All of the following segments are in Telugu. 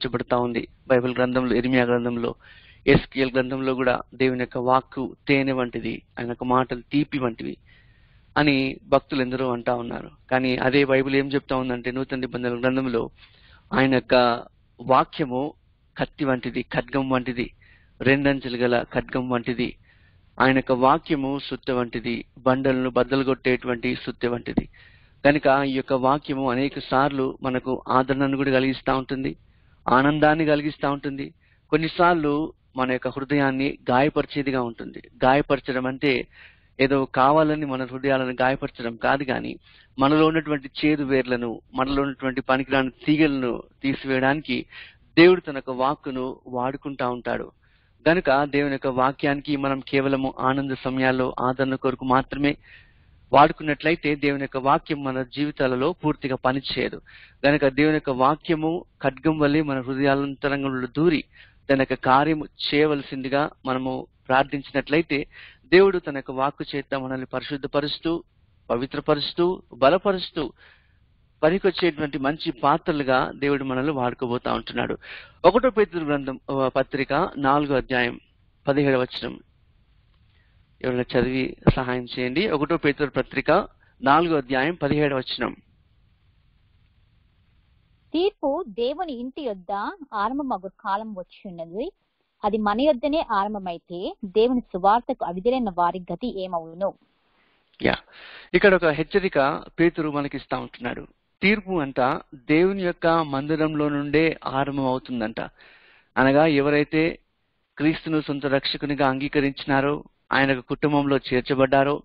ప్రచురించబడతా ఉంది బైబిల్ గ్రంథంలో ఇర్మియా గ్రంథంలో ఎస్కియల్ గ్రంథంలో కూడా దేవుని యొక్క వాక్కు తేనె వంటిది ఆయన యొక్క మాటలు తీపి వంటివి అని భక్తులు ఎందరో అంటా ఉన్నారు కానీ అదే బైబిల్ ఏం చెప్తా ఉందంటే నూతన నిబంధనల గ్రంథంలో ఆయన యొక్క వాక్యము కత్తి వంటిది ఖడ్గం వంటిది రెండంచెలు గల ఖడ్గం వంటిది ఆయన యొక్క వాక్యము సుత్తె వంటిది బండలను బద్దలు కొట్టేటువంటి సుత్తె వంటిది కనుక ఈ యొక్క వాక్యము అనేక సార్లు మనకు ఆదరణను కూడా కలిగిస్తూ ఉంటుంది ఆనందాన్ని కలిగిస్తూ ఉంటుంది కొన్నిసార్లు మన యొక్క హృదయాన్ని గాయపరిచేదిగా ఉంటుంది గాయపరచడం అంటే ఏదో కావాలని మన హృదయాలను గాయపరచడం కాదు కానీ మనలో ఉన్నటువంటి చేదు వేర్లను మనలో ఉన్నటువంటి పనికిరాని తీగలను తీసివేయడానికి దేవుడు తన యొక్క వాక్కును వాడుకుంటా ఉంటాడు గనుక దేవుని యొక్క వాక్యానికి మనం కేవలము ఆనంద సమయాల్లో ఆదరణ కొరకు మాత్రమే వాడుకున్నట్లయితే దేవుని యొక్క వాక్యం మన జీవితాలలో పూర్తిగా పనిచేయదు గనుక దేవుని యొక్క వాక్యము ఖడ్గం వల్లే మన హృదయాలంతరంగంలో దూరి తన యొక్క కార్యము చేయవలసిందిగా మనము ప్రార్థించినట్లయితే దేవుడు తన యొక్క వాక్కు చేత మనల్ని పరిశుద్ధపరుస్తూ పవిత్రపరుస్తూ బలపరుస్తూ పనికొచ్చేటువంటి మంచి పాత్రలుగా దేవుడు మనల్ని వాడుకోబోతా ఉంటున్నాడు ఒకటో పేతురు గ్రంథం ఆ, పత్రిక నాలుగో అధ్యాయం పదిహేడు వచనం ఎవరైనా చదివి సహాయం చేయండి ఒకటో పేతురు పత్రిక నాలుగో అధ్యాయం పదిహేడు వచనం తీర్పు దేవుని ఇంటి యొద్ద ఆరంభమగు కాలం వచ్చి ఉన్నది అది మన యొద్దనే ఆరంభమైతే దేవుని సువార్తకు అవిధులైన వారి గతి ఏమవును యా ఇక్కడ ఒక హెచ్చరిక పేతురు మనకిస్తా ఉంటున్నాడు తీర్పు అంట దేవుని యొక్క మందిరంలో నుండే ఆరంభం అవుతుందంట అనగా ఎవరైతే క్రీస్తును సొంత రక్షకునిగా అంగీకరించినారో ఆయన యొక్క కుటుంబంలో చేర్చబడ్డారో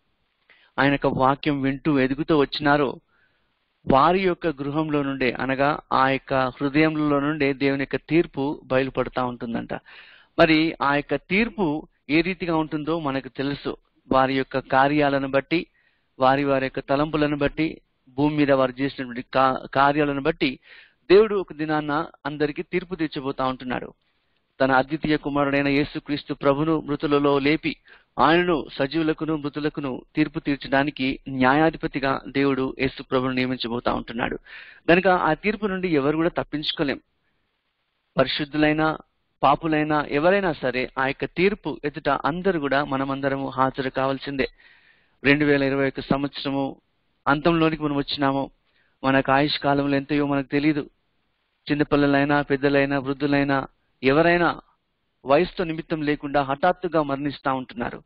ఆయన యొక్క వాక్యం వింటూ ఎదుగుతూ వచ్చినారో వారి యొక్క గృహంలో నుండే అనగా ఆ యొక్క హృదయంలో నుండే దేవుని యొక్క తీర్పు బయలుపడతా ఉంటుందంట మరి ఆ యొక్క తీర్పు ఏ రీతిగా ఉంటుందో మనకు తెలుసు వారి యొక్క కార్యాలను బట్టి వారి వారి యొక్క తలంపులను బట్టి భూమి మీద వారు చేసినటువంటి కా- కార్యాలను బట్టి దేవుడు ఒక దినాన్న అందరికీ తీర్పు తీర్చబోతా ఉంటున్నాడు తన అద్వితీయ కుమారుడైన యేసుక్రీస్తు ప్రభును మృతులలో లేపి ఆయనను సజీవులకును మృతులకును తీర్పు తీర్చడానికి న్యాయాధిపతిగా దేవుడు యేసు ప్రభును నియమించబోతా ఉంటున్నాడు కనుక ఆ తీర్పు నుండి ఎవరు కూడా తప్పించుకోలేం పరిశుద్ధులైన పాపులైన ఎవరైనా సరే ఆ యొక్క తీర్పు ఎదుట అందరూ కూడా మనమందరము హాజరు కావాల్సిందే రెండు వేల ఇరవై ఒక సంవత్సరము అంతంలోనికి మనం వచ్చినాము మనకు ఆయుష్ కాలంలో ఎంతయో మనకు తెలియదు చిన్నపిల్లలైనా పెద్దలైనా వృద్ధులైనా ఎవరైనా వయసుతో నిమిత్తం లేకుండా హఠాత్తుగా మరణిస్తా ఉంటున్నారు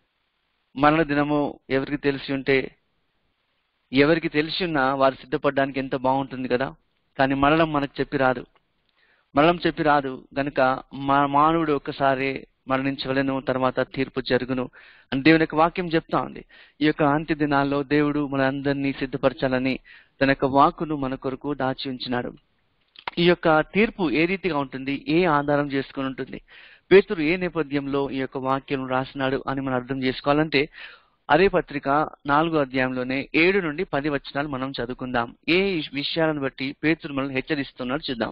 మరణ దినము ఎవరికి తెలిసి ఉంటే ఎవరికి తెలిసి ఉన్నా వారు సిద్ధపడడానికి ఎంత బాగుంటుంది కదా కానీ మరణం మనకు చెప్పి రాదు మరణం చెప్పి రాదు గనుక మా మానవుడు ఒక్కసారి మరణించవలను తర్వాత తీర్పు జరుగును అని దేవుని యొక్క వాక్యం చెప్తా ఉంది ఈ యొక్క అంత్య దినాల్లో దేవుడు మనందరినీ సిద్ధపరచాలని తన యొక్క వాక్కును మన కొరకు దాచి ఉంచినాడు ఈ యొక్క తీర్పు ఏ రీతిగా ఉంటుంది ఏ ఆధారం చేసుకుని ఉంటుంది పేతురు ఏ నేపథ్యంలో ఈ యొక్క వాక్యం రాసినాడు అని మనం అర్థం చేసుకోవాలంటే అదే పత్రిక నాలుగో అధ్యాయంలోనే ఏడు నుండి పది వచనాలు మనం చదువుకుందాం ఏ విషయాలను బట్టి పేతురు మనల్ని హెచ్చరిస్తున్నాడు చూద్దాం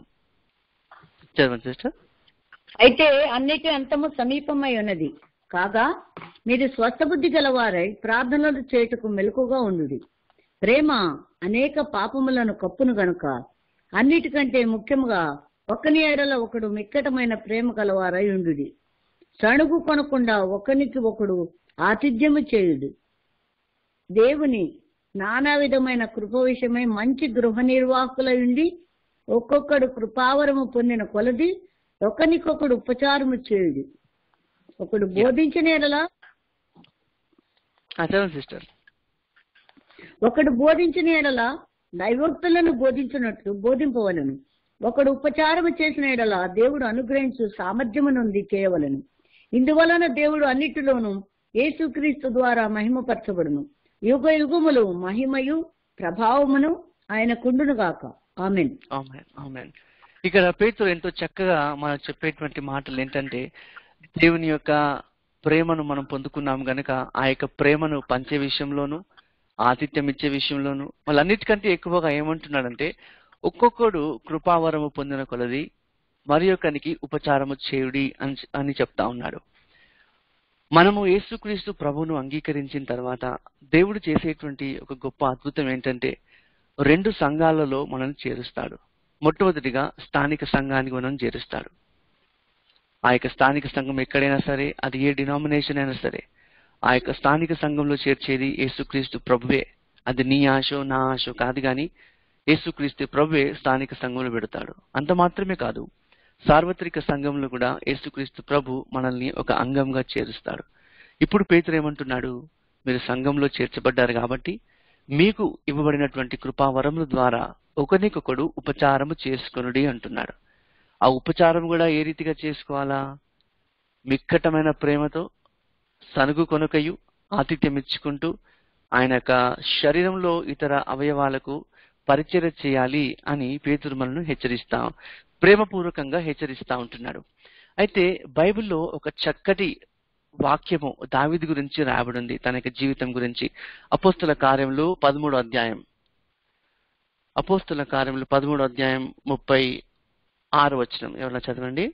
చదవండి సిస్టర్ అయితే అన్నిటి అంతము సమీపమై ఉన్నది కాగా మీరు స్వస్థబుద్ధి గలవారై ప్రార్థనలు చేయుటకు మెలకుగా ఉండుడి ప్రేమ అనేక పాపములను కప్పును గనుక అన్నిటికంటే ముఖ్యముగా ఒకని ఎడల ఒకడు మిక్కటమైన ప్రేమ గలవారై ఉండుడి సణుగు కొనకుండా ఒకనికి ఒకడు ఆతిథ్యము చేయుడు దేవుని నానా విధమైన కృప విషయమై మంచి గృహ నిర్వాహకులై ఉండి ఒక్కొక్కడు కృపావరము పొందిన కొలది ఒకనికొకడు ఉపచారము చేయుడు ఒకడు బోధించిన ఎడల చదవండి సిస్టర్ ఒకడు బోధించిన ఎడల దైవోక్తులను బోధించినట్లు బోధింపవలను ఒకడు ఉపచారము చేసిన ఎడల దేవుడు అనుగ్రహించు సామర్థ్యము నుండి చేయవలను ఇందువలన దేవుడు అన్నిటిలోనూ యేసుక్రీస్తు ద్వారా మహిమపరచబడును యుగ యుగములు మహిమయు ప్రభావమును ఆయన కుండును గాక ఆమెన్ ఆమెన్ ఆమెన్ ఇక్కడ పేతురు ఎంతో చక్కగా మనకు చెప్పేటువంటి మాటలు ఏంటంటే దేవుని యొక్క ప్రేమను మనం పొందుకున్నాం గనక ఆ యొక్క ప్రేమను పంచే విషయంలోను ఆతిథ్యం ఇచ్చే విషయంలోను వాళ్ళన్నిటికంటే ఎక్కువగా ఏమంటున్నాడంటే ఒక్కొక్కడు కృపావరము పొందిన కొలది మరి ఒకనికి ఉపచారము చేయుడి అని అని చెప్తా ఉన్నాడు మనము యేసుక్రీస్తు ప్రభువును అంగీకరించిన తర్వాత దేవుడు చేసేటువంటి ఒక గొప్ప అద్భుతం ఏంటంటే రెండు సంఘాలలో మనల్ని చేరుస్తాడు మొట్టమొదటిగా స్థానిక సంఘానికి మనం చేరుస్తాడు ఆ యొక్క స్థానిక సంఘం ఎక్కడైనా సరే అది ఏ డినామినేషన్ అయినా సరే ఆ యొక్క స్థానిక సంఘంలో చేర్చేది యేసుక్రీస్తు ప్రభువే అది నీ ఆశో నా ఆశో కాదు కానీ యేసుక్రీస్తు ప్రభువే స్థానిక సంఘంలో పెడతాడు అంత మాత్రమే కాదు సార్వత్రిక సంఘంలో కూడా యేసుక్రీస్తు ప్రభు మనల్ని ఒక అంగంగా చేరుస్తాడు ఇప్పుడు పేతురు ఏమంటున్నాడు మీరు సంఘంలో చేర్చబడ్డారు కాబట్టి మీకు ఇవ్వబడినటువంటి కృపావరముల ద్వారా ఒకరికొకడు ఉపచారము చేసుకొనుడి అంటున్నాడు ఆ ఉపచారం కూడా ఏ రీతిగా చేసుకోవాలా మిక్కటమైన ప్రేమతో సనుగు కొనుకయు ఆతిథ్యం ఇచ్చుకుంటూ ఆయన యొక్క శరీరంలో ఇతర అవయవాలకు పరిచర్య చేయాలి అని పేతురు మనను హెచ్చరిస్తా ప్రేమపూర్వకంగా హెచ్చరిస్తా ఉంటున్నాడు అయితే బైబిల్లో ఒక చక్కటి వాక్యము దావిది గురించి రాయబడింది తన యొక్క జీవితం గురించి అపోస్తుల కార్యంలో పదమూడో అధ్యాయం అపోస్తుల కార్యంలో పదమూడో అధ్యాయం ముప్పై ఆరు వచనం ఎవరైనా చదవండి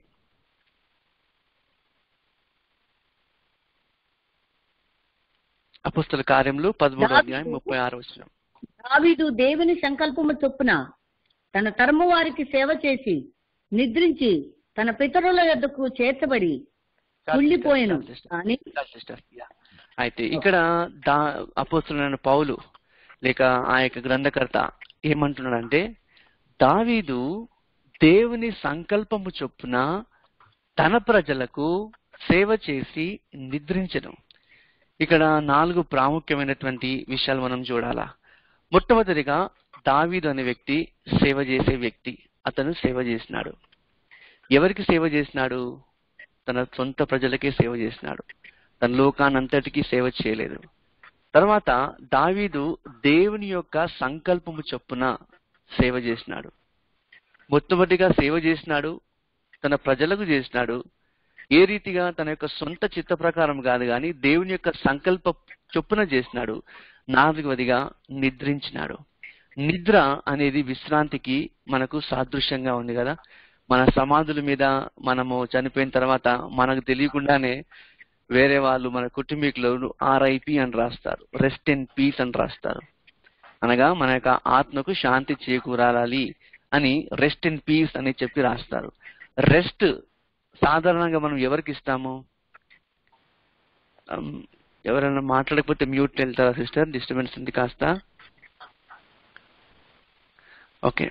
అపోస్తుల కార్యంలో పదమూడో అధ్యాయం ముప్పై ఆరు వచనం దావీదు దేవుని సంకల్పము చొప్పున తన తరము వారికి సేవ చేసి నిద్రించి తన పితరుల యొద్దకు చేర్చబడి కుళ్ళిపోయెను కానీ సిస్టర్ అయితే ఇక్కడ దా అపోస్తులైన పౌలు లేక ఆ యొక్క గ్రంథకర్త ఏమంటున్నాడంటే దావీదు దేవుని సంకల్పము చొప్పున తన ప్రజలకు సేవ చేసి నిద్రించను ఇక్కడ నాలుగు ప్రాముఖ్యమైనటువంటి విషయాలు మనం చూడాలా మొట్టమొదటిగా దావీదు అనే వ్యక్తి సేవ చేసే వ్యక్తి అతను సేవ చేసినాడు ఎవరికి సేవ చేసినాడు తన సొంత ప్రజలకే సేవ చేసినాడు తన లోకానంతటికీ సేవ చేయలేదు తర్వాత దావీదు దేవుని యొక్క సంకల్పము చొప్పున సేవ చేసినాడు మొట్టమొదటిగా సేవ చేసినాడు తన ప్రజలకు చేసినాడు ఏ రీతిగా తన యొక్క సొంత చిత్త ప్రకారం కాదు కానీ దేవుని యొక్క సంకల్ప చొప్పున చేసినాడు నాలుగవదిగా నిద్రించినాడు నిద్ర అనేది విశ్రాంతికి మనకు సాదృశ్యంగా ఉంది కదా మన సమాధుల మీద మనము చనిపోయిన తర్వాత మనకు తెలియకుండానే వేరే వాళ్ళు మన కుటుంబీకులు ఆర్ఐపి అని రాస్తారు రెస్ట్ ఇన్ పీస్ అని రాస్తారు అనగా మన యొక్క ఆత్మకు శాంతి చేకూరాలి అని రెస్ట్ ఇన్ పీస్ అని చెప్పి రాస్తారు రెస్ట్ సాధారణంగా మనం ఎవరికి ఇస్తాము Um, ఎవరైనా మాట్లాడకపోతే మ్యూట్ వెళ్తారా సిస్టర్ డిస్టర్బెన్స్ ఉంది కాస్త ఓకే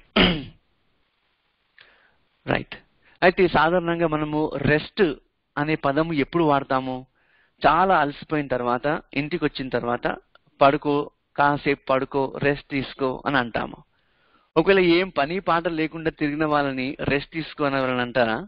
రైట్ అయితే సాధారణంగా మనము రెస్ట్ అనే పదము ఎప్పుడు వాడతాము చాలా అలసిపోయిన తర్వాత ఇంటికి వచ్చిన తర్వాత పడుకో కాసేపు పడుకో రెస్ట్ తీసుకో అని అంటాము ఒకవేళ ఏం పని పాట లేకుండా తిరిగిన వాళ్ళని రెస్ట్ తీసుకో అని ఎవరైనా అంటారా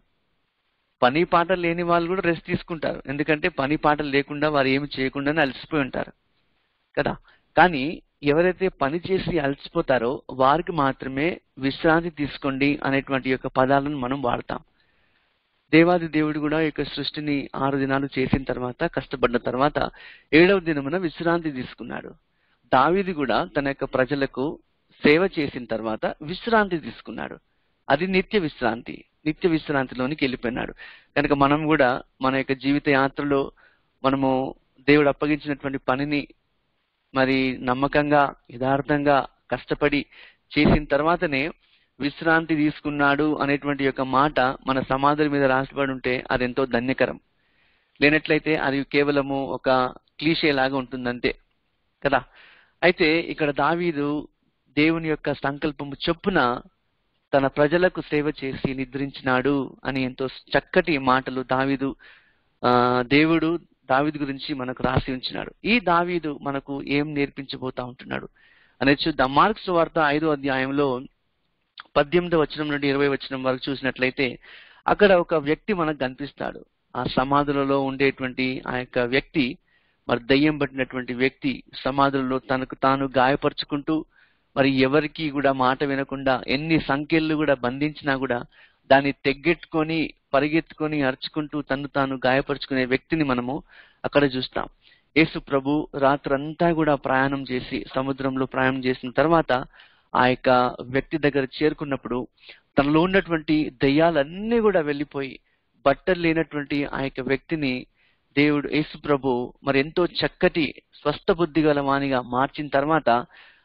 పని పాట లేని వాళ్ళు కూడా రెస్ట్ తీసుకుంటారు ఎందుకంటే పని పాట లేకుండా వారు ఏమి చేయకుండానే అలసిపోయి ఉంటారు కదా కానీ ఎవరైతే పని చేసి అలసిపోతారో వారికి మాత్రమే విశ్రాంతి తీసుకోండి అనేటువంటి యొక్క పదాలను మనం వాడతాం దేవాది దేవుడు కూడా ఈ యొక్క సృష్టిని ఆరు దినాలు చేసిన తర్వాత కష్టపడ్డ తర్వాత ఏడవ దినమున విశ్రాంతి తీసుకున్నాడు దావీది కూడా తన యొక్క ప్రజలకు సేవ చేసిన తర్వాత విశ్రాంతి తీసుకున్నాడు అది నిత్య విశ్రాంతి నిత్య విశ్రాంతిలోనికి వెళ్ళిపోయినాడు కనుక మనం కూడా మన యొక్క జీవిత యాత్రలో మనము దేవుడు అప్పగించినటువంటి పనిని మరి నమ్మకంగా యథార్థంగా కష్టపడి చేసిన తర్వాతనే విశ్రాంతి తీసుకున్నాడు అనేటువంటి యొక్క మాట మన సమాధుల మీద రాసిపడి ఉంటే అది ఎంతో ధన్యకరం లేనట్లయితే అది కేవలము ఒక క్లీషే లాగా ఉంటుందంతే కదా అయితే ఇక్కడ దావీదు దేవుని యొక్క సంకల్పము చొప్పున తన ప్రజలకు సేవ చేసి నిద్రించినాడు అని ఎంతో చక్కటి మాటలు దావీదు ఆ దేవుడు దావీదు గురించి మనకు రాసి ఉంచినాడు ఈ దావీదు మనకు ఏం నేర్పించబోతా ఉంటున్నాడు అనేది చూద్దాం మార్క్స్ వార్త ఐదో అధ్యాయంలో పద్దెనిమిదో వచనం నుండి ఇరవై వచనం వరకు చూసినట్లయితే అక్కడ ఒక వ్యక్తి మనకు కనిపిస్తాడు ఆ సమాధులలో ఉండేటువంటి ఆ యొక్క వ్యక్తి మరి దయ్యం పట్టినటువంటి వ్యక్తి సమాధులలో తనకు తాను గాయపరుచుకుంటూ మరి ఎవరికి కూడా మాట వినకుండా ఎన్ని సంఖ్యలు కూడా బంధించినా కూడా దాన్ని తెగ్గెట్టుకొని పరిగెత్తుకొని అరుచుకుంటూ తను తాను గాయపరుచుకునే వ్యక్తిని మనము అక్కడ చూస్తాం యేసు ప్రభు రాత్రంతా కూడా ప్రయాణం చేసి సముద్రంలో ప్రయాణం చేసిన తర్వాత ఆ యొక్క వ్యక్తి దగ్గర చేరుకున్నప్పుడు తనలో ఉన్నటువంటి దయ్యాలన్నీ కూడా వెళ్ళిపోయి బట్టలు లేనటువంటి ఆ యొక్క వ్యక్తిని దేవుడు యేసు ప్రభు మరి ఎంతో చక్కటి స్వస్థ బుద్ధి గల వానిగా మార్చిన తర్వాత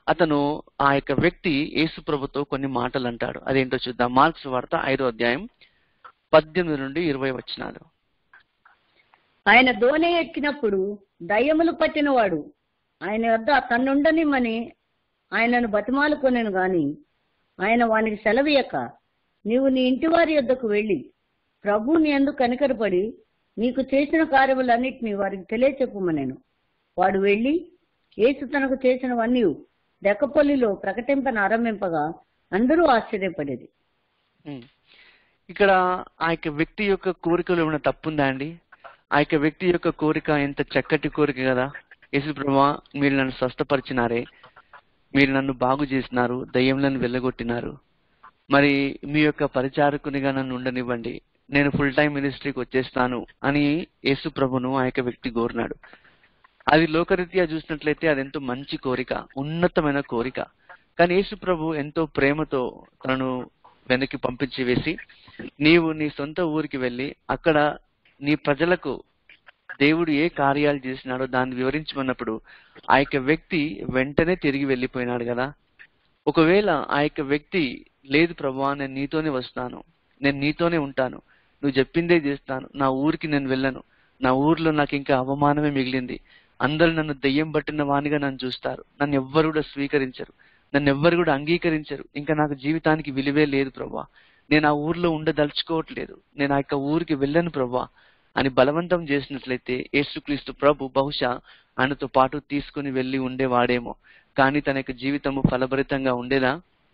అతను ఆ యొక్క వ్యక్తి యేసు ప్రభుతో కొన్ని మాటలు అంటాడు అదేంటో చూద్దాం మార్క్స్ వార్త ఐదో అధ్యాయం పద్దెనిమిది నుండి ఇరవై వచ్చినాలు ఆయన దోణి ఎక్కినప్పుడు దయ్యములు పట్టినవాడు ఆయన వద్ద తన్నుండనిమ్మని ఆయనను బతిమాలుకొనెను గాని ఆయన వానికి సెలవీయక నీవు నీ ఇంటి వారి యొద్దకు వెళ్ళి ప్రభు నీ ఎందుకు కనికరపడి నీకు చేసిన కార్యములన్నిటినీ వారికి తెలియచెప్పుమనెను వాడు వెళ్ళి యేసు తనకు చేసినవన్నీ దెక్కపల్లిలో ప్రకటింపన ఆరంభింపగా అందరూ ఆశ్చర్యపడేది ఉమ్. ఇక్కడ ఆ యొక్క వ్యక్తి యొక్క కోరికలో ఏమైనా తప్పుందా అండి ఆ యొక్క వ్యక్తి యొక్క కోరిక ఎంత చక్కటి కోరిక కదా యేసు ప్రభా మీరు నన్ను స్వస్థపరిచినారే మీరు నన్ను బాగు చేసినారు దయ్యంలను వెళ్ళగొట్టినారు మరి మీ యొక్క పరిచారకునిగా నన్ను ఉండనివ్వండి నేను ఫుల్ టైం మినిస్ట్రీకి వచ్చేస్తాను అని యేసు ప్రభును ఆ యొక్క వ్యక్తి కోరినాడు అది లోకరీత్యా చూసినట్లయితే అది ఎంతో మంచి కోరిక ఉన్నతమైన కోరిక కానీ యేసు ప్రభు ఎంతో ప్రేమతో తనను వెనక్కి పంపించి వేసి నీవు నీ సొంత ఊరికి వెళ్ళి అక్కడ నీ ప్రజలకు దేవుడు ఏ కార్యాలు చేసినాడో దాన్ని వివరించమన్నప్పుడు ఆ యొక్క వ్యక్తి వెంటనే తిరిగి వెళ్ళిపోయినాడు కదా ఒకవేళ ఆ యొక్క వ్యక్తి లేదు ప్రభా నేను నీతోనే వస్తాను నేను నీతోనే ఉంటాను నువ్వు చెప్పిందే చేస్తాను నా ఊరికి నేను వెళ్ళను నా ఊర్లో నాకు ఇంకా అవమానమే మిగిలింది అందరూ నన్ను దెయ్యం పట్టిన వానిగా నన్ను చూస్తారు నన్ను ఎవ్వరు కూడా స్వీకరించరు నన్ను ఎవ్వరు కూడా అంగీకరించరు ఇంకా నాకు జీవితానికి విలువే లేదు ప్రభా నేను ఆ ఊర్లో ఉండదలుచుకోవట్లేదు నేను ఆ యొక్క ఊరికి వెళ్ళను ప్రభా అని బలవంతం చేసినట్లయితే యేసుక్రీస్తు ప్రభు బహుశా ఆయనతో పాటు తీసుకుని వెళ్ళి ఉండేవాడేమో కానీ తన యొక్క జీవితము ఫలభరితంగా ఉండేదా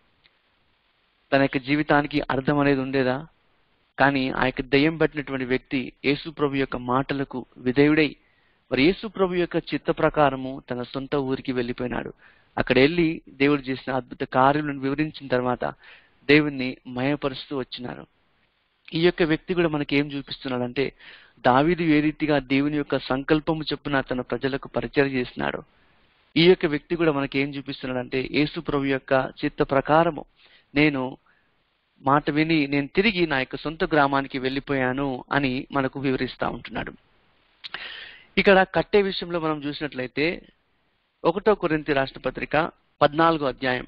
తన యొక్క జీవితానికి అర్థం అనేది ఉండేదా కానీ ఆ యొక్క దయ్యం పట్టినటువంటి వ్యక్తి యేసు ప్రభు యొక్క మాటలకు విధేయుడై మరి యేసు ప్రభు యొక్క చిత్త ప్రకారము తన సొంత ఊరికి వెళ్ళిపోయినాడు అక్కడ వెళ్ళి దేవుడు చేసిన అద్భుత కార్యములను వివరించిన తర్వాత దేవుణ్ణి మయపరుస్తూ వచ్చినారు ఈ యొక్క వ్యక్తి కూడా మనకి ఏం చూపిస్తున్నాడంటే దావీదు ఏ రీతిగా దేవుని యొక్క సంకల్పము చొప్పున తన ప్రజలకు పరిచయం చేసినాడు ఈ యొక్క వ్యక్తి కూడా మనకి ఏం చూపిస్తున్నాడంటే యేసు ప్రభు యొక్క చిత్త ప్రకారము నేను మాట విని నేను తిరిగి నా యొక్క సొంత గ్రామానికి వెళ్ళిపోయాను అని మనకు వివరిస్తా ఉంటున్నాడు ఇక్కడ కట్టే విషయంలో మనం చూసినట్లయితే ఒకటో కొరింతి రాష్ట్ర పత్రిక పద్నాలుగో అధ్యాయం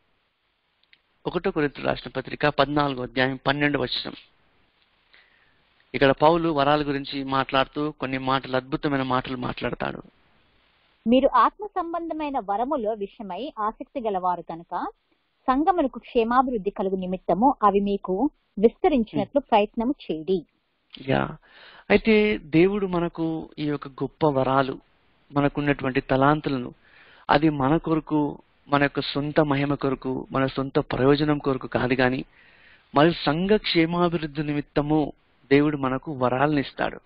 ఒకటో కొరింతి రాష్ట్ర పత్రిక పద్నాలుగో అధ్యాయం పన్నెండు వచనం ఇక్కడ పౌలు వరాల గురించి మాట్లాడుతూ కొన్ని మాటలు అద్భుతమైన మాటలు మాట్లాడతాడు మీరు ఆత్మ సంబంధమైన వరముల విషయమై ఆసక్తి గలవారు కనుక సంగమునకు క్షేమాభివృద్ధి కలుగు నిమిత్తము అవి మీకు విస్తరించినట్లు ప్రయత్నము చేయండి యా అయితే దేవుడు మనకు ఈ యొక్క గొప్ప వరాలు మనకున్నటువంటి తలాంతులను అది మన కొరకు మన యొక్క సొంత మహిమ కొరకు మన సొంత ప్రయోజనం కొరకు కాదు కానీ మరి సంఘ క్షేమాభివృద్ధి నిమిత్తము దేవుడు మనకు వరాలను ఇస్తాడు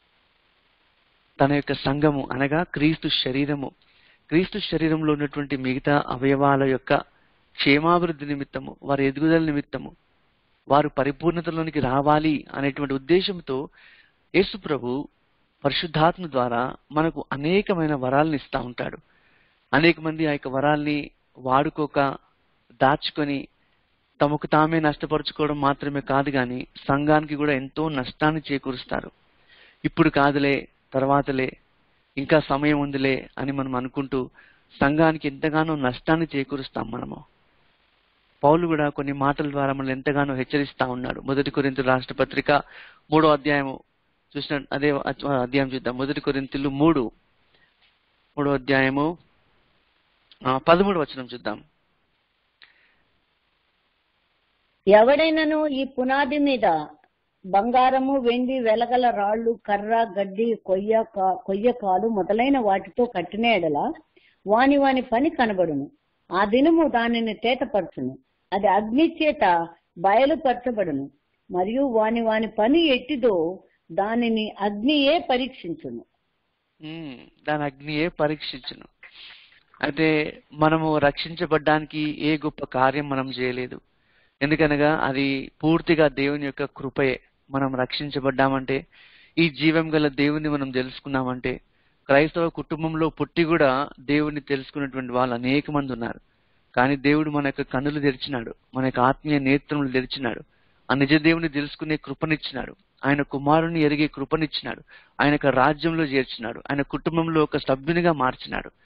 తన యొక్క సంఘము అనగా క్రీస్తు శరీరము క్రీస్తు శరీరంలో ఉన్నటువంటి మిగతా అవయవాల యొక్క క్షేమాభివృద్ధి నిమిత్తము వారి ఎదుగుదల నిమిత్తము వారు పరిపూర్ణతలోనికి రావాలి అనేటువంటి ఉద్దేశంతో యేసు ప్రభు పరిశుద్ధాత్మ ద్వారా మనకు అనేకమైన వరాలను ఇస్తా ఉంటాడు అనేక మంది ఆ యొక్క వరాల్ని వాడుకోక దాచుకొని తమకు తామే నష్టపరుచుకోవడం మాత్రమే కాదు కానీ సంఘానికి కూడా ఎంతో నష్టాన్ని చేకూరుస్తారు ఇప్పుడు కాదులే తర్వాతలే ఇంకా సమయం ఉందిలే అని మనం అనుకుంటూ సంఘానికి ఎంతగానో నష్టాన్ని చేకూరుస్తాం మనము పౌలు కూడా కొన్ని మాటల ద్వారా మనల్ని ఎంతగానో హెచ్చరిస్తా ఉన్నాడు మొదటి కొరింత రాష్ట్ర పత్రిక మూడో అధ్యాయము చూసిన అదే అధ్యాయం చూద్దాం మొదటి కొరింతలు మూడు మూడో అధ్యాయము ఆ, పదమూడు వచనం చూద్దాం ఎవడైనను ఈ పునాది మీద బంగారము వెండి వెలగల రాళ్ళు కర్ర గడ్డి కొయ్య కా- కొయ్య కాలు మొదలైన వాటితో కట్టిన ఎడల వాని వాని పని కనబడును ఆ దినము దానిని తేటపరచును అది అగ్ని చేత బయలుపరచబడును మరియు వాని వాని పని ఎట్టిదో దానిని అగ్నియే పరీక్షించును ఉమ్, దాని అగ్నియే పరీక్షించును అయితే మనము రక్షించబడ్డానికి ఏ గొప్ప కార్యం మనం చేయలేదు ఎందుకనగా అది పూర్తిగా దేవుని యొక్క కృపయే మనం రక్షించబడ్డామంటే ఈ జీవం గల దేవుని మనం తెలుసుకున్నామంటే క్రైస్తవ కుటుంబంలో పుట్టి కూడా దేవుని తెలుసుకున్నటువంటి వాళ్ళు అనేక మంది ఉన్నారు కానీ దేవుడు మన యొక్క కన్నులు తెరిచినాడు మన యొక్క ఆత్మీయ నేత్రములు తెరిచినాడు ఆ నిజ దేవుని తెలుసుకునే కృపనిచ్చినాడు ఆయన కుమారుని ఎరిగే కృపనిచ్చినాడు ఆయన యొక్క రాజ్యంలో చేర్చినాడు ఆయన కుటుంబంలో ఒక సభ్యునిగా మార్చినాడు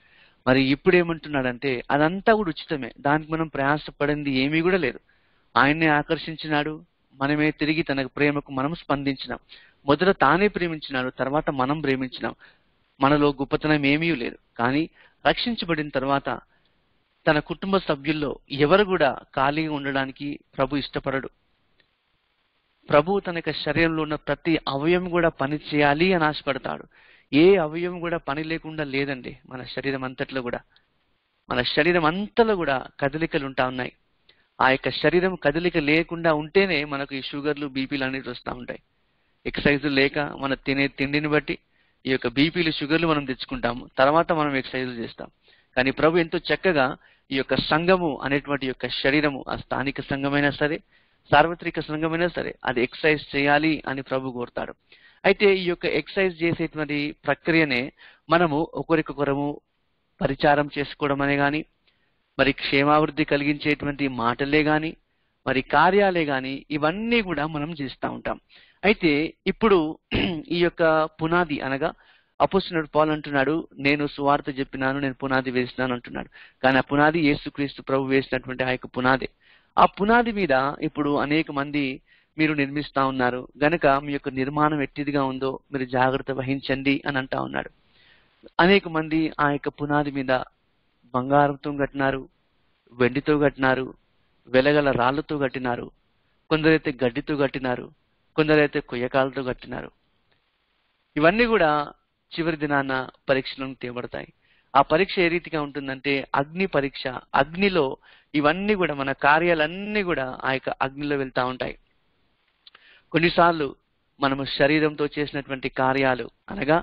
మరి ఇప్పుడు ఏమంటున్నాడంటే అదంతా కూడా ఉచితమే దానికి మనం ప్రయాసపడింది ఏమీ కూడా లేదు ఆయన్నే ఆకర్షించినాడు మనమే తిరిగి తన ప్రేమకు మనం స్పందించినాం మొదట తానే ప్రేమించినాడు తర్వాత మనం ప్రేమించినాం మనలో గొప్పతనం ఏమీ లేదు కానీ రక్షించబడిన తర్వాత తన కుటుంబ సభ్యుల్లో ఎవరు కూడా ఖాళీగా ఉండడానికి ప్రభు ఇష్టపడడు ప్రభు తన యొక్క శరీరంలో ఉన్న ప్రతి అవయవం కూడా పని చేయాలి అని ఆశపడతాడు ఏ అవయవం కూడా పని లేకుండా లేదండి మన శరీరం అంతట్లో కూడా మన శరీరం అంతలో కూడా కదలికలు ఉంటా ఉన్నాయి ఆ యొక్క శరీరం కదలిక లేకుండా ఉంటేనే మనకు ఈ షుగర్లు బీపీలు అనేవి వస్తూ ఉంటాయి ఎక్సర్సైజ్ లేక మన తినే తిండిని బట్టి ఈ యొక్క బీపీలు షుగర్లు మనం తెచ్చుకుంటాము తర్వాత మనం ఎక్సర్సైజ్ చేస్తాం కానీ ప్రభు ఎంతో చక్కగా ఈ యొక్క సంఘము అనేటువంటి యొక్క శరీరము ఆ స్థానిక సంఘమైనా సరే సార్వత్రిక సంఘమైనా సరే అది ఎక్సర్సైజ్ చేయాలి అని ప్రభు కోరుతాడు అయితే ఈ యొక్క ఎక్సర్సైజ్ చేసేటువంటి ప్రక్రియనే మనము ఒకరికొకరము పరిచారం చేసుకోవడం అనే గాని మరి క్షేమాభివృద్ధి కలిగించేటువంటి మాటలే గాని మరి కార్యాలే గాని ఇవన్నీ కూడా మనం చేస్తూ ఉంటాం అయితే ఇప్పుడు ఈ యొక్క పునాది అనగా అపోస్తునుడు పాల్ అంటున్నాడు నేను సువార్త చెప్పినాను నేను పునాది వేసినాను అంటున్నాడు కానీ ఆ పునాది యేసుక్రీస్తు ప్రభు వేసినటువంటి ఆ యొక్క పునాది ఆ పునాది మీద ఇప్పుడు అనేక మంది మీరు నిర్మిస్తా ఉన్నారు గనక మీ యొక్క నిర్మాణం ఎట్టిదిగా ఉందో మీరు జాగ్రత్త వహించండి అని అంటా ఉన్నాడు అనేక మంది ఆ యొక్క పునాది మీద బంగారంతో కట్టినారు వెండితో కట్టినారు వెలగల రాళ్లతో కట్టినారు కొందరైతే గడ్డితో కట్టినారు కొందరైతే కొయ్యకాలతో కట్టినారు ఇవన్నీ కూడా చివరి దినాన పరీక్షలను తేబడతాయి ఆ పరీక్ష ఏ రీతిగా ఉంటుందంటే అగ్ని పరీక్ష అగ్నిలో ఇవన్నీ కూడా మన కార్యాలన్నీ కూడా ఆ యొక్క అగ్నిలో వెళ్తా ఉంటాయి కొన్నిసార్లు మనము శరీరంతో చేసినటువంటి కార్యాలు అనగా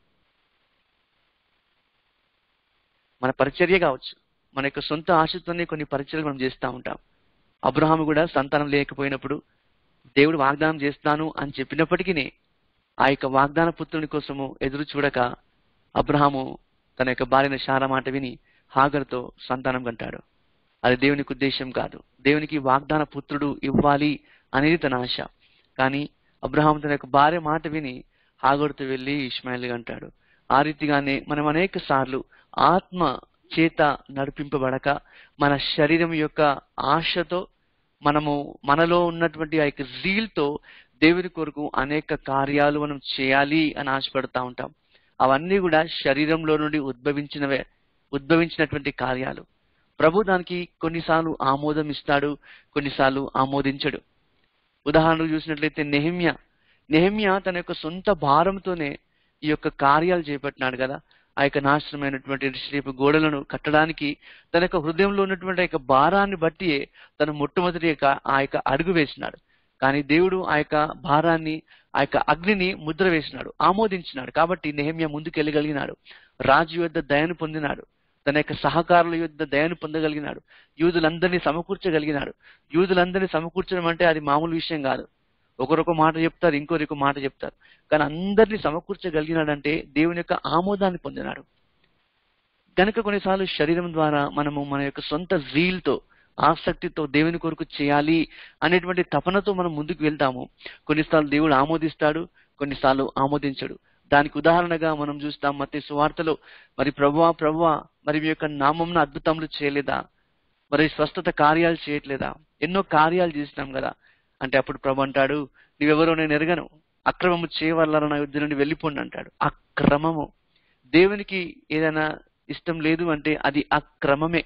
మన పరిచర్య కావచ్చు మన యొక్క సొంత ఆశతోనే కొన్ని పరిచర్యలు మనం చేస్తూ ఉంటాం అబ్రహాము కూడా సంతానం లేకపోయినప్పుడు దేవుడు వాగ్దానం చేస్తాను అని చెప్పినప్పటికీ ఆ యొక్క వాగ్దాన పుత్రుని కోసము ఎదురు చూడక అబ్రహాము తన యొక్క భార్యన శార మాట విని హాగర్తో సంతానం కంటాడు అది దేవునికి ఉద్దేశం కాదు దేవునికి వాగ్దాన పుత్రుడు ఇవ్వాలి అనేది తన ఆశ కానీ అబ్రహాం తన యొక్క భార్య మాట విని హాగరుతో వెళ్లి ఇస్మాయిల్ అంటాడు ఆ రీతిగానే మనం అనేక సార్లు ఆత్మ చేత నడిపింపబడక మన శరీరం యొక్క ఆశతో మనము మనలో ఉన్నటువంటి ఆ యొక్క జీల్తో దేవుని కొరకు అనేక కార్యాలు మనం చేయాలి అని ఆశపడతా ఉంటాం అవన్నీ కూడా శరీరంలో నుండి ఉద్భవించినవే ఉద్భవించినటువంటి కార్యాలు ప్రభు దానికి కొన్నిసార్లు ఆమోదం ఇస్తాడు కొన్నిసార్లు ఆమోదించడు ఉదాహరణకు చూసినట్లయితే నెహమ్య నెహమ్య తన యొక్క సొంత భారంతోనే ఈ యొక్క కార్యాలు చేపట్టినాడు కదా ఆ యొక్క నాశనమైనటువంటి రేపు గోడలను కట్టడానికి తన యొక్క హృదయంలో ఉన్నటువంటి ఆ యొక్క భారాన్ని బట్టి తను మొట్టమొదటి యొక్క ఆ యొక్క అడుగు వేసినాడు కానీ దేవుడు ఆ యొక్క భారాన్ని ఆ యొక్క అగ్నిని ముద్ర వేసినాడు ఆమోదించినాడు కాబట్టి నెహమ్య ముందుకెళ్ళగలిగినాడు రాజు యొద్ద దయను పొందినాడు తన యొక్క సహకారుల యొద్ద దయను పొందగలిగినాడు యూదులందరినీ సమకూర్చగలిగినాడు యూదులందరినీ సమకూర్చడం అంటే అది మామూలు విషయం కాదు ఒకరొక మాట చెప్తారు ఇంకొకరికి మాట చెప్తారు కానీ అందరినీ సమకూర్చగలిగినాడంటే దేవుని యొక్క ఆమోదాన్ని పొందినాడు కనుక కొన్నిసార్లు శరీరం ద్వారా మనము మన యొక్క సొంత జీల్తో ఆసక్తితో దేవుని కొరకు చేయాలి అనేటువంటి తపనతో మనం ముందుకు వెళ్తాము కొన్నిసార్లు దేవుడు ఆమోదిస్తాడు కొన్నిసార్లు ఆమోదించడు దానికి ఉదాహరణగా మనం చూస్తాం మత సువార్తలో మరి ప్రభువా ప్రభువా మరి మీ యొక్క నామంను అద్భుతములు చేయలేదా మరి స్వస్థత కార్యాలు చేయట్లేదా ఎన్నో కార్యాలు చేసినాం కదా అంటే అప్పుడు ప్రభు అంటాడు నీవెవరో నేను ఎరగను అక్రమము చేయవల్ల నా యుద్ధ నుండి వెళ్ళిపోండి అంటాడు అక్రమము దేవునికి ఏదైనా ఇష్టం లేదు అంటే అది అక్రమమే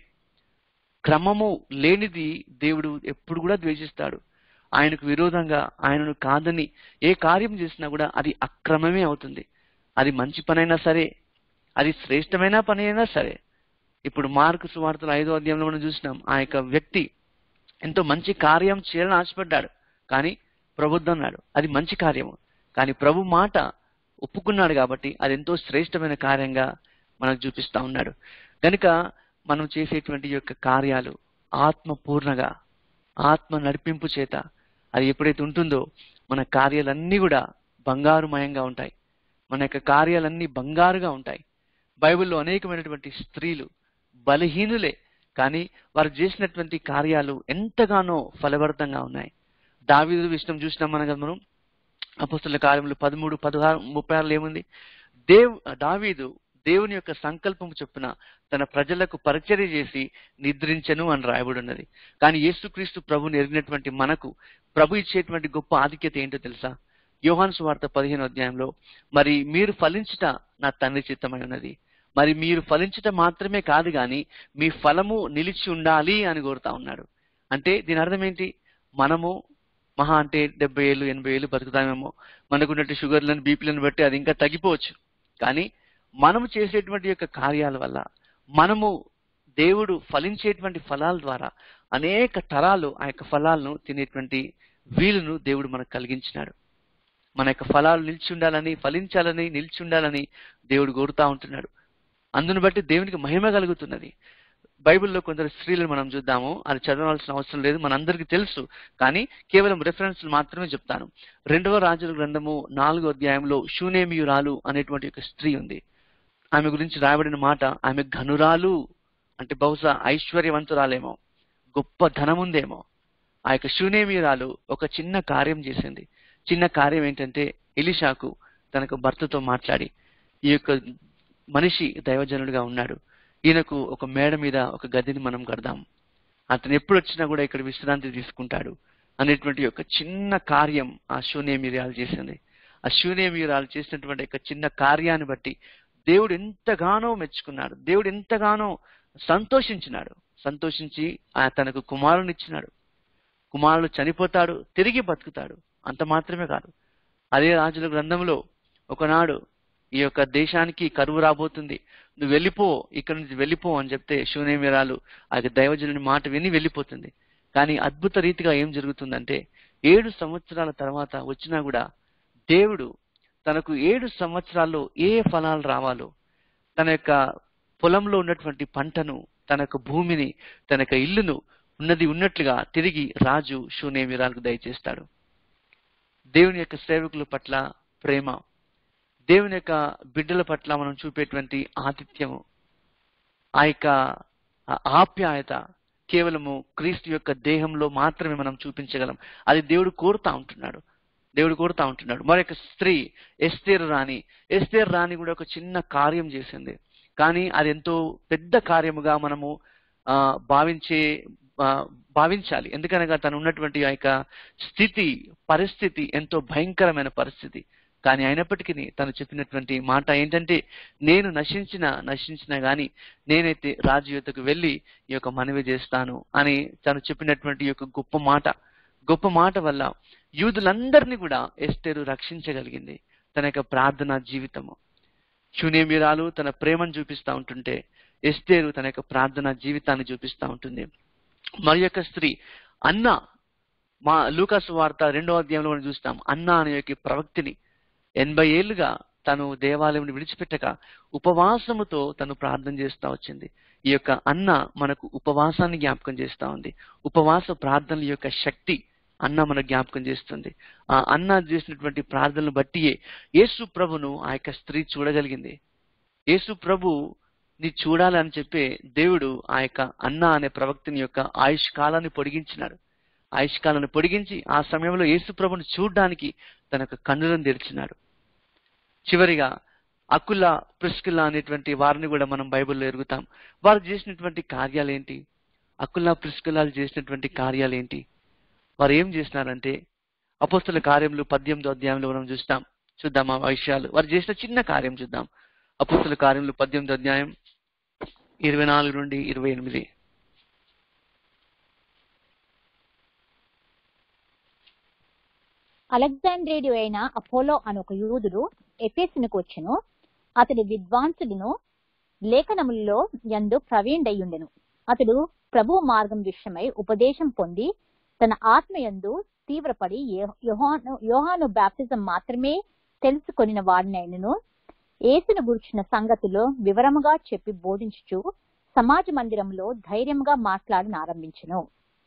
క్రమము లేనిది దేవుడు ఎప్పుడు కూడా ద్వేషిస్తాడు ఆయనకు విరోధంగా ఆయనను కాదని ఏ కార్యం చేసినా కూడా అది అక్రమమే అవుతుంది అది మంచి పనైనా సరే అది శ్రేష్టమైన పని అయినా సరే ఇప్పుడు మార్కు సువార్తలు ఐదో అధ్యాయంలో మనం చూసినాం ఆ యొక్క వ్యక్తి ఎంతో మంచి కార్యం చేయాలని ఆశపడ్డాడు కానీ ప్రబుద్ధం అన్నాడు అది మంచి కార్యము కానీ ప్రభు మాట ఒప్పుకున్నాడు కాబట్టి అది ఎంతో శ్రేష్టమైన కార్యంగా మనకు చూపిస్తా ఉన్నాడు కనుక మనం చేసేటువంటి యొక్క కార్యాలు ఆత్మ పూర్ణగా ఆత్మ నడిపింపు చేత అది ఎప్పుడైతే ఉంటుందో మన కార్యాలన్నీ కూడా బంగారుమయంగా ఉంటాయి మన యొక్క కార్యాలన్నీ బంగారుగా ఉంటాయి బైబిల్లో అనేకమైనటువంటి స్త్రీలు బలహీనులే కానీ వారు చేసినటువంటి కార్యాలు ఎంతగానో ఫలభరితంగా ఉన్నాయి దావీదు విషయం చూసినాం మనం కదా మనం అపస్తుల కార్యములు పదమూడు పదహారు ముప్పై ఆరులో ఏముంది దేవ్ దావీదు దేవుని యొక్క సంకల్పం చొప్పున తన ప్రజలకు పరిచర్య చేసి నిద్రించను అని రాయబడి ఉన్నది కానీ యేసుక్రీస్తు ప్రభుని ఎరిగినటువంటి మనకు ప్రభు ఇచ్చేటువంటి గొప్ప ఆధిక్యత ఏంటో తెలుసా యోహాను సువార్త పదిహేను అధ్యాయంలో మరి మీరు ఫలించుట నా తండ్రి చిత్తమై ఉన్నది మరి మీరు ఫలించుట మాత్రమే కాదు గాని మీ ఫలము నిలిచి ఉండాలి అని కోరుతా ఉన్నాడు అంటే దీని అర్థం ఏంటి మనము మహా అంటే డెబ్బై ఏళ్ళు ఎనభై ఏళ్ళు బతుకుతామేమో మనకున్నట్టు షుగర్లను బీపీలను బట్టి అది ఇంకా తగ్గిపోవచ్చు కానీ మనము చేసేటువంటి యొక్క కార్యాల వల్ల మనము దేవుడు ఫలించేటువంటి ఫలాల ద్వారా అనేక తరాలు ఆ యొక్క ఫలాలను తినేటువంటి వీలును దేవుడు మనకు కలిగించినాడు మన యొక్క ఫలాలు నిలిచి ఉండాలని ఫలించాలని నిలిచి ఉండాలని దేవుడు కోరుతా ఉంటున్నాడు అందును బట్టి దేవునికి మహిమ కలుగుతున్నది బైబిల్లో కొందరు స్త్రీలను మనం చూద్దాము అది చదవాల్సిన అవసరం లేదు మనందరికీ తెలుసు కానీ కేవలం రెఫరెన్స్ మాత్రమే చెప్తాను రెండవ రాజుల గ్రంథము నాలుగో అధ్యాయంలో షూనేమియురాలు అనేటువంటి ఒక స్త్రీ ఉంది ఆమె గురించి రాయబడిన మాట ఆమె ఘనురాలు అంటే బహుశా ఐశ్వర్యవంతురాలేమో గొప్ప ధనముందేమో ఆ యొక్క శూనేమిరాలు ఒక చిన్న కార్యం చేసింది చిన్న కార్యం ఏంటంటే ఎలిషాకు తనకు భర్తతో మాట్లాడి ఈ యొక్క మనిషి దైవజనుడిగా ఉన్నాడు ఈయనకు ఒక మేడ మీద ఒక గదిని మనం కడదాం అతను ఎప్పుడు వచ్చినా కూడా ఇక్కడ విశ్రాంతి తీసుకుంటాడు అనేటువంటి ఒక చిన్న కార్యం ఆ శూన్యమీరాలు చేసింది ఆ శూన్యమీరాలు చేసినటువంటి ఒక చిన్న కార్యాన్ని బట్టి దేవుడు ఎంతగానో మెచ్చుకున్నాడు దేవుడు ఎంతగానో సంతోషించినాడు సంతోషించి ఆ తనకు కుమారుని ఇచ్చినాడు కుమారుడు చనిపోతాడు తిరిగి బతుకుతాడు అంత మాత్రమే కాదు అదే రాజుల గ్రంథంలో ఒకనాడు ఈ యొక్క దేశానికి కరువు రాబోతుంది నువ్వు వెళ్ళిపో ఇక్కడ నుంచి వెళ్ళిపో అని చెప్తే శూన్యమీరాలు ఆ యొక్క దైవజనుని మాట విని వెళ్ళిపోతుంది కానీ అద్భుత రీతిగా ఏం జరుగుతుందంటే ఏడు సంవత్సరాల తర్వాత వచ్చినా కూడా దేవుడు తనకు ఏడు సంవత్సరాల్లో ఏ ఫలాలు రావాలో తన యొక్క పొలంలో ఉన్నటువంటి పంటను తన యొక్క భూమిని తన యొక్క ఇల్లును ఉన్నది ఉన్నట్లుగా తిరిగి రాజు శూన్యమీరాలకు దయచేస్తాడు దేవుని యొక్క సేవకుల పట్ల ప్రేమ దేవుని యొక్క బిడ్డల పట్ల మనం చూపేటువంటి ఆతిథ్యము ఆ యొక్క ఆప్యాయత కేవలము క్రీస్తు యొక్క దేహంలో మాత్రమే మనం చూపించగలం అది దేవుడు కోరుతా ఉంటున్నాడు దేవుడు కోరుతా ఉంటున్నాడు మరొక స్త్రీ ఎస్తేరు రాణి ఎస్తేరు రాణి కూడా ఒక చిన్న కార్యం చేసింది కానీ అది ఎంతో పెద్ద కార్యముగా మనము ఆ భావించే ఆ, భావించాలి ఎందుకనగా తను ఉన్నటువంటి ఆ యొక్క స్థితి పరిస్థితి ఎంతో భయంకరమైన పరిస్థితి కానీ అయినప్పటికీ తను చెప్పినటువంటి మాట ఏంటంటే నేను నశించిన నశించిన గాని నేనైతే రాజు యుద్ధకు వెళ్ళి ఈ యొక్క మనవి చేస్తాను అని తను చెప్పినటువంటి ఈ యొక్క గొప్ప మాట గొప్ప మాట వల్ల యూదులందరినీ కూడా ఎస్తేరు రక్షించగలిగింది తన యొక్క ప్రార్థనా జీవితము శూన్యమీరాలు తన ప్రేమను చూపిస్తా ఉంటుంటే ఎస్తేరు తన యొక్క ప్రార్థనా జీవితాన్ని చూపిస్తా ఉంటుంది మరి యొక్క స్త్రీ అన్న మా లూకాసు వార్త రెండో అధ్యాయంలో మనం చూస్తాం అన్న అనే యొక్క ప్రవక్తిని ఎనభై ఏళ్లుగా తను దేవాలయం విడిచిపెట్టక ఉపవాసముతో తను ప్రార్థన చేస్తా వచ్చింది ఈ యొక్క అన్న మనకు ఉపవాసాన్ని జ్ఞాపకం చేస్తా ఉంది ఉపవాస ప్రార్థనల యొక్క శక్తి అన్న మన జ్ఞాపకం చేస్తుంది ఆ అన్న చేసినటువంటి ప్రార్థనలు బట్టియే యేసు ప్రభును ఆ యొక్క స్త్రీ చూడగలిగింది యేసు ప్రభు ని చూడాలని చెప్పే దేవుడు ఆ యొక్క అన్న అనే ప్రవక్తని యొక్క ఆయుష్ కాలాన్ని పొడిగించినాడు ఆయుష్ కాలాన్ని పొడిగించి ఆ సమయంలో యేసు ప్రభుని చూడడానికి తన యొక్క కన్నులను తెరిచినాడు చివరిగా అకుల ప్రిస్కిల్లా అనేటువంటి వారిని కూడా మనం బైబిల్లో ఎరుగుతాం వారు చేసినటువంటి కార్యాలు ఏంటి అకుల్లా ప్రిస్కిల్లాలు చేసినటువంటి కార్యాలు ఏంటి వారు ఏం చేసినారంటే అపోస్తుల కార్యములు పద్దెనిమిదో అధ్యాయంలో మనం చూస్తాం చూద్దాం ఆ విషయాలు వారు చేసిన చిన్న కార్యం చూద్దాం అపోస్తుల కార్యములు పద్దెనిమిదో అధ్యాయం ఇరవై నాలుగు నుండి ఇరవై ఎనిమిది అలెగ్జాండ్రేడు అయిన అపోలో అను ఒక యూదుడు ఎఫెసునకు వచ్చెను అతడు విద్వాంసుడును లేఖనములలో యందు ప్రవీణుడయ్యుండెను అతడు ప్రభు మార్గం విషయమై ఉపదేశం పొంది తన ఆత్మయందు తీవ్రపడి యెహో- యోహాను యోహాను బాప్తిజం మాత్రమే తెలుసుకొనిన వాడినైనను యేసును గుర్చిన సంగతులు వివరముగా చెప్పి బోధించుచు సమాజ మందిరంలో ధైర్యంగా మాట్లాడను ఆరంభించెను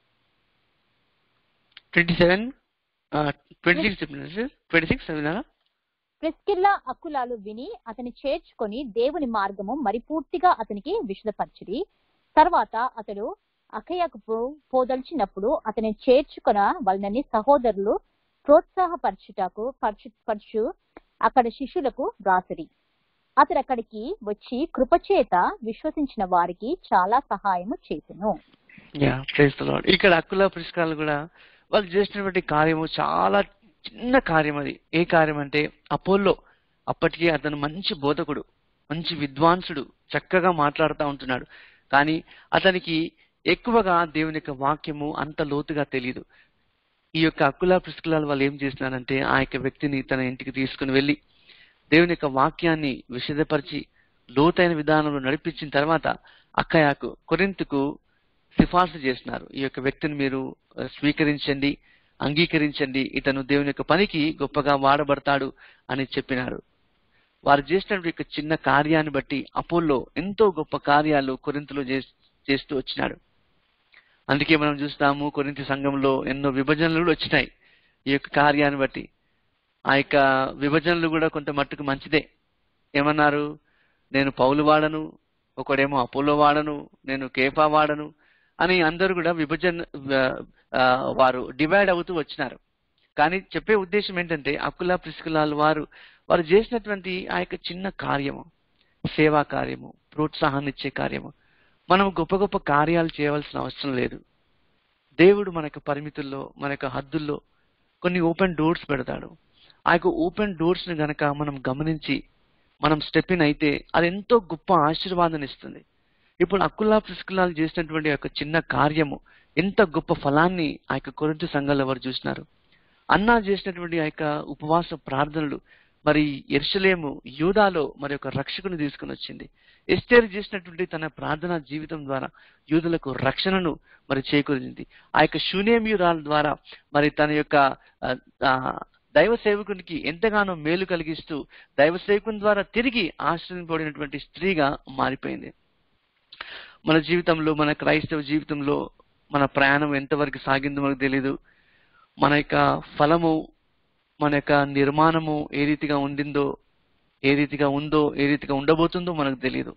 twenty seven twenty six twenty six విన్నారా ప్రిస్కిల్లా అక్కులాలు విని అతని చేర్చుకొని దేవుని మార్గము మరిపూర్తిగా అతనికి విషదపరిచిరి తర్వాత అతడు అఖయకు పో- పోదలిచినప్పుడు అతని చేర్చుకొన వలనని సహోదరులు ప్రోత్సాహపరచుటకు పరచు పరచు అక్కడ శిష్యులకు వ్రాసిరి అతడు అక్కడికి వచ్చి కృపచేత విశ్వసించిన వారికి చాలా సహాయము చేసెను యా ప్రైజ్ లాడ్ ఇక్కడ అక్కుల పురస్కారాలు కూడా వాళ్ళు చేసినటువంటి కార్యము చాలా చిన్న కార్యం అది ఏ కార్యం అంటే అపోల్లో అప్పటికే అతను మంచి బోధకుడు మంచి విద్వాంసుడు చక్కగా మాట్లాడుతూ ఉంటున్నాడు కానీ అతనికి ఎక్కువగా దేవుని యొక్క వాక్యము అంత లోతుగా తెలియదు ఈ యొక్క అక్కుల పుస్తకాలు వాళ్ళు ఏం చేస్తున్నారంటే ఆ యొక్క వ్యక్తిని తన ఇంటికి తీసుకుని వెళ్ళి దేవుని యొక్క వాక్యాన్ని విషదపరిచి లోతైన విధానంలో నడిపించిన తర్వాత అక్కయాకు కొరింతకు సిఫార్సు చేస్తున్నారు ఈ యొక్క వ్యక్తిని మీరు ఆ, స్వీకరించండి అంగీకరించండి ఇతను దేవుని యొక్క పనికి గొప్పగా వాడబడతాడు అని చెప్పినారు వారు చేసినటువంటి యొక్క చిన్న కార్యాన్ని బట్టి అపోల్లో ఎంతో గొప్ప కార్యాలు కొరింతలో చేస్- చేస్తూ వచ్చినాడు అందుకే మనం చూస్తాము కొరింతి సంఘంలో ఎన్నో విభజనలు కూడా వచ్చినాయి ఈ యొక్క కార్యాన్ని బట్టి ఆ యొక్క విభజనలు కూడా కొంత మట్టుకు మంచిదే ఏమన్నారు నేను పౌలు వాడను ఒకడేమో అపోలో వాడను నేను కేఫా వాడను అని అందరూ కూడా విభజన ఆ, వారు డివైడ్ అవుతూ వచ్చినారు కానీ చెప్పే ఉద్దేశం ఏంటంటే అకుల ప్రిస్కులాలు వారు వారు చేసినటువంటి ఆ యొక్క చిన్న కార్యము సేవా కార్యము ప్రోత్సాహాన్ని ఇచ్చే కార్యము మనం గొప్ప గొప్ప కార్యాలు చేయవలసిన అవసరం లేదు దేవుడు మన యొక్క పరిమితుల్లో మన యొక్క హద్దుల్లో కొన్ని ఓపెన్ డోర్స్ పెడతాడు ఆ యొక్క ఓపెన్ డోర్స్ ని గనక మనం గమనించి మనం స్టెప్ ఇన్ అయితే అది ఎంతో గొప్ప ఆశీర్వాదాన్ని ఇస్తుంది ఇప్పుడు అక్కుల్లా ప్రిస్కులాలు చేసినటువంటి ఆ యొక్క చిన్న కార్యము ఎంత గొప్ప ఫలాన్ని ఆ యొక్క కొరింథీ సంఘాలు ఎవరు చూసినారు అన్నా చేసినటువంటి ఆ యొక్క ఉపవాస ప్రార్థనలు మరి ఎర్షలేము యూదాలో మరి ఒక రక్షకుని తీసుకుని వచ్చింది ఎస్టేర్ చేసినటువంటి తన ప్రార్థనా జీవితం ద్వారా యూదులకు రక్షణను మరి చేకూరింది ఆ యొక్క శూన్యమ్యురాల ద్వారా మరి తన యొక్క ఆ, ఆ, దైవ సేవకునికి ఎంతగానో మేలు కలిగిస్తూ దైవ సేవకుని ద్వారా తిరిగి ఆశ్రయింపబడినటువంటి స్త్రీగా మారిపోయింది మన జీవితంలో మన క్రైస్తవ జీవితంలో మన ప్రయాణం ఎంతవరకు సాగిందో మనకు తెలీదు మన యొక్క ఫలము మన యొక్క నిర్మాణము ఏ రీతిగా ఉండిందో ఏ రీతిగా ఉందో ఏ రీతిగా ఉండబోతుందో మనకు తెలియదు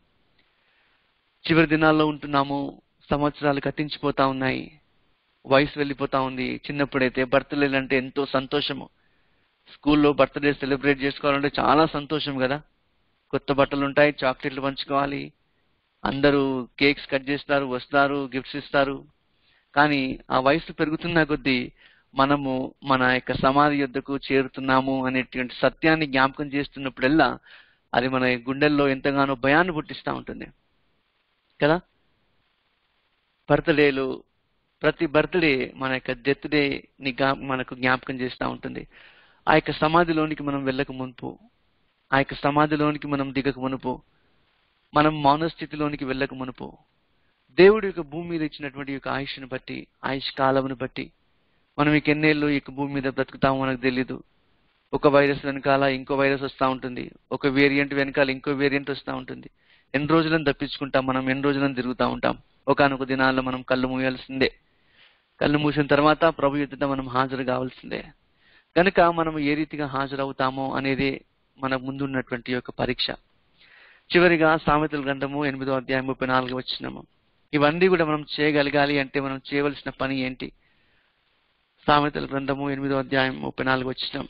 చివరి దినాల్లో ఉంటున్నాము సంవత్సరాలు కట్టించిపోతా ఉన్నాయి వయసు వెళ్ళిపోతా ఉంది చిన్నప్పుడైతే బర్త్డే అంటే ఎంతో సంతోషము స్కూల్లో బర్త్డే సెలబ్రేట్ చేసుకోవాలంటే చాలా సంతోషం కదా కొత్త బట్టలు ఉంటాయి చాక్లెట్లు పంచుకోవాలి అందరూ కేక్స్ కట్ చేస్తారు వస్తారు గిఫ్ట్స్ ఇస్తారు కానీ ఆ వయసు పెరుగుతున్న కొద్దీ మనము మన యొక్క సమాధి యొద్దకు చేరుతున్నాము అనేటువంటి సత్యాన్ని జ్ఞాపకం చేస్తున్నప్పుడల్లా అది మన గుండెల్లో ఎంతగానో భయాన్ని పుట్టిస్తూ ఉంటుంది కదా బర్త్డేలు ప్రతి బర్త్డే మన యొక్క డెత్ డే ని గా- మనకు జ్ఞాపకం చేస్తూ ఉంటుంది ఆ యొక్క సమాధిలోనికి మనం వెళ్ళక మునుపు ఆ యొక్క సమాధిలోనికి మనం దిగక మునుపు మనం మౌన స్థితిలోనికి వెళ్ళక మునుపు దేవుడి యొక్క భూమి మీద ఇచ్చినటువంటి యొక్క ఆయుష్ను బట్టి ఆయుష్ కాలమును బట్టి మనం ఇక ఎన్నేళ్ళు ఈ యొక్క భూమి మీద బ్రతుకుతామో మనకు తెలీదు ఒక వైరస్ వెనకాల ఇంకో వైరస్ వస్తూ ఉంటుంది ఒక వేరియంట్ వెనకాల ఇంకో వేరియంట్ వస్తూ ఉంటుంది ఎన్ని రోజులను తప్పించుకుంటాం మనం ఎన్ని రోజులను తిరుగుతూ ఉంటాం ఒకనొక దినాల్లో మనం కళ్ళు మూయాల్సిందే కళ్ళు మూసిన తర్వాత ప్రభు ఎదుట మనం హాజరు కావాల్సిందే కనుక మనం ఏ రీతిగా హాజరవుతామో అనేది మన ముందున్నటువంటి యొక్క పరీక్ష చివరిగా సామెతల గ్రంథము ఎనిమిదో అధ్యాయం ముప్పై నాలుగు వచ్చినాము ఇవన్నీ కూడా మనం చేయగలగాలి అంటే మనం చేయవలసిన పని ఏంటి సామెతల గ్రంథము ఎనిమిదో అధ్యాయం ముప్పై నాలుగు వచ్చినాం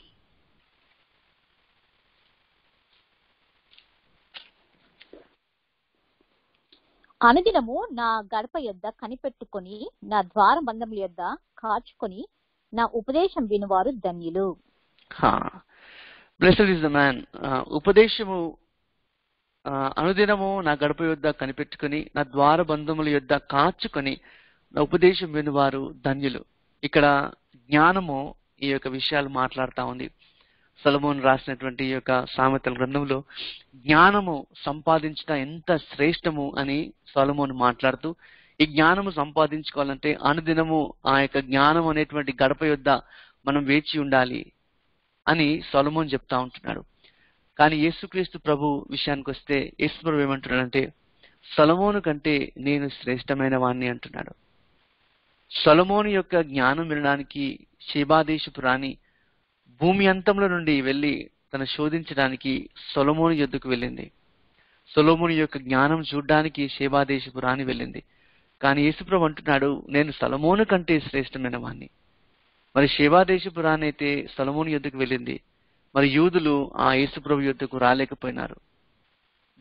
అనుదినము నా గడప యొద్ద కనిపెట్టుకొని నా ద్వార బంధముల యొద్ద కాచుకొని నా ఉపదేశం వినువారు ధన్యులు బ్లెస్డ్ ఇస్ ద మ్యాన్ ఉపదేశము ఆ, అనుదినము నా గడప యొద్ద కనిపెట్టుకొని నా ద్వార బంధముల యొద్ద కాచుకొని నా ఉపదేశం వినువారు ధన్యులు ఇక్కడ జ్ఞానము ఈ యొక్క విషయాలు మాట్లాడుతా ఉంది సొలమోన్ రాసినటువంటి ఈ యొక్క సామెతల గ్రంథంలో జ్ఞానము సంపాదించడం ఎంత శ్రేష్టము అని సొలమోన్ మాట్లాడుతూ ఈ జ్ఞానము సంపాదించుకోవాలంటే అనుదినము ఆ యొక్క జ్ఞానం అనేటువంటి గడప యొద్ద మనం వేచి ఉండాలి అని సొలమోన్ చెప్తా ఉంటున్నాడు కానీ యేసుక్రీస్తు ప్రభు విషయానికి వస్తే యేసు ప్రభు ఏమంటున్నాడంటే సొలమోను కంటే నేను శ్రేష్టమైన వాణ్ణి అంటున్నాడు సొలమోను యొక్క జ్ఞానం వినడానికి శిబాదేశపు రాణి భూమి అంతంలో నుండి వెళ్ళి తను శోధించడానికి సొలమోను యొద్దకు వెళ్ళింది సొలమోను యొక్క జ్ఞానం చూడ్డానికి శేబాదేశపు రాణి వెళ్ళింది కానీ యేసుప్రభు అంటున్నాడు నేను సొలమోను కంటే శ్రేష్టమైన వాణ్ణి మరి శేబాదేశపు రాణి అయితే సొలమోను యొద్దకు వెళ్ళింది మరి యూదులు ఆ యేసుప్రభు యొద్దకు రాలేకపోయినారు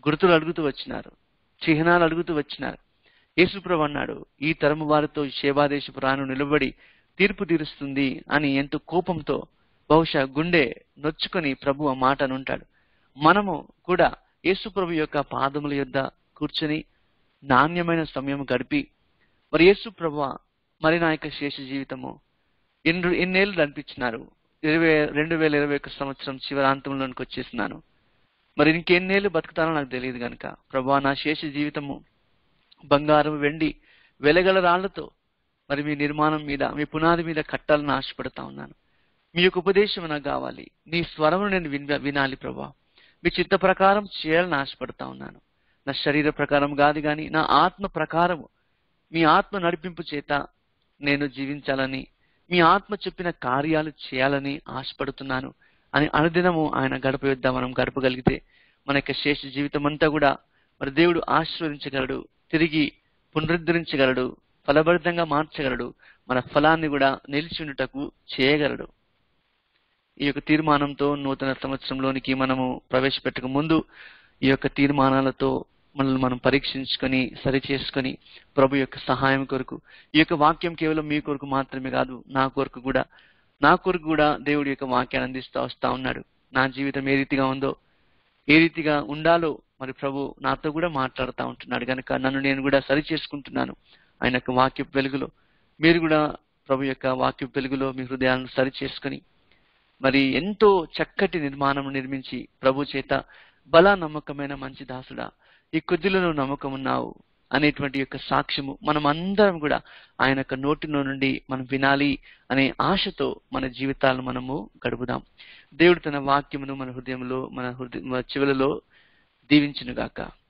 గుర్తులు అడుగుతూ వచ్చినారు చిహ్నాలు అడుగుతూ వచ్చినారు యేసుప్రభు అన్నాడు ఈ తరము వారితో శేబాదేశపు రాను నిలబడి తీర్పు తీరుస్తుంది అని ఎంతో కోపంతో బహుశా గుండె నొచ్చుకొని ప్రభు ఆ మాట అనుంటాడు మనము కూడా యేసు ప్రభు యొక్క పాదముల యొద్ద కూర్చొని నాణ్యమైన సమయం గడిపి మరి యేసు ప్రభు మరి నా యొక్క శేష జీవితము ఎన్ని ఎన్నేళ్ళు అనిపించినారు ఇరవై రెండు వేల ఇరవై ఒక సంవత్సరం చివరాంతంలోనికి వచ్చేసినాను మరి ఇంకెన్నేళ్ళు బతుకుతానో నాకు తెలియదు గనక ప్రభా నా శేష జీవితము బంగారం వెండి వెలగల రాళ్లతో మరి మీ నిర్మాణం మీద మీ పునాది మీద కట్టాలని ఆశపడతా ఉన్నాను మీ యొక్క ఉపదేశం నాకు కావాలి నీ స్వరము నేను విన వినాలి ప్రభా మీ చిత్త ప్రకారం చేయాలని ఆశపడతా ఉన్నాను నా శరీర ప్రకారం కాదు కానీ నా ఆత్మ ప్రకారము మీ ఆత్మ నడిపింపు చేత నేను జీవించాలని మీ ఆత్మ చెప్పిన కార్యాలు చేయాలని ఆశపడుతున్నాను అని అనుదినము ఆయన గడప యొద్ద మనం గడపగలిగితే మన యొక్క శేష జీవితం అంతా కూడా మరి దేవుడు ఆశీర్వదించగలడు తిరిగి పునరుద్ధరించగలడు ఫలభరితంగా మార్చగలడు మన ఫలాన్ని కూడా నిలిచి ఉండుటకు చేయగలడు ఈ యొక్క తీర్మానంతో నూతన సంవత్సరంలోనికి మనము ప్రవేశపెట్టక ముందు ఈ యొక్క తీర్మానాలతో మనల్ని మనం పరీక్షించుకొని సరి చేసుకొని ప్రభు యొక్క సహాయం కొరకు ఈ యొక్క వాక్యం కేవలం మీ కొరకు మాత్రమే కాదు నా కొరకు కూడా నా కొరకు కూడా దేవుడి యొక్క వాక్యాన్ని అందిస్తూ వస్తా ఉన్నాడు నా జీవితం ఏ రీతిగా ఉందో ఏ రీతిగా ఉండాలో మరి ప్రభు నాతో కూడా మాట్లాడుతూ ఉంటున్నాడు కనుక నన్ను నేను కూడా సరి చేసుకుంటున్నాను ఆయన యొక్క వాక్య వెలుగులో మీరు కూడా ప్రభు యొక్క వాక్య వెలుగులో మీ హృదయాలను సరి చేసుకొని మరి ఎంతో చక్కటి నిర్మాణం నిర్మించి ప్రభు చేత బల నమ్మకమైన మంచి దాసుడా ఈ కొద్దిలో నమ్మకం ఉన్నావు అనేటువంటి యొక్క సాక్ష్యము మనం అందరం కూడా ఆయన యొక్క నోటిలో నుండి మనం వినాలి అనే ఆశతో మన జీవితాలను మనము గడుపుదాం దేవుడు తన వాక్యమును మన హృదయంలో మన హృదయ మన చెవులలో దీవించునుగాక